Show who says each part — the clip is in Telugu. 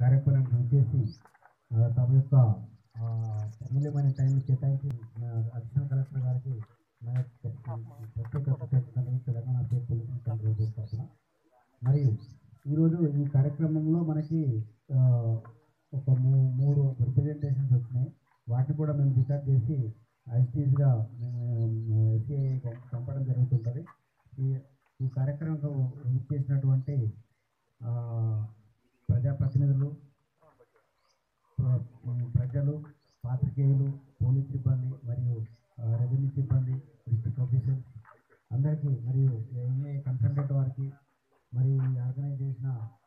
Speaker 1: కార్యక్రమానికి విచ్చేసి ఆ, తమ యొక్క ఆ, అమూల్యమైన టైం కేటాయించి ఆ, అడిషనల్ కలెక్టర్ గారికి నా యొక్క ప్రత్యేక కృతజ్ఞతలు తెలంగాణ స్టేట్ పోలీస్ కంట్రోల్ తరఫున మరియు ఈరోజు ఈ కార్యక్రమంలో మనకి ఆ, ఒక మూ- మూడు రిప్రజెంటేషన్స్ వచ్చినాయి వాటిని కూడా మేము రికార్డ్ చేసి ఐస్టీస్గా మేము ఎస్సీఐ పంపడం జరుగుతుంటుంది ఈ ఈ కార్యక్రమంలో చేసినటువంటి ప్రజాప్రతినిధులు ప్ర- ప్రజలు పాత్రికేయులు పోలీస్ సిబ్బంది మరియు ఆ, రెవెన్యూ సిబ్బంది డిస్ట్రిక్ట్ ఆఫీసర్స్ అందరికీ మరియు ఎంఏ కన్సల్టెంట్ వారికి మరియు ఈ ఆర్గనైజ్ చేసిన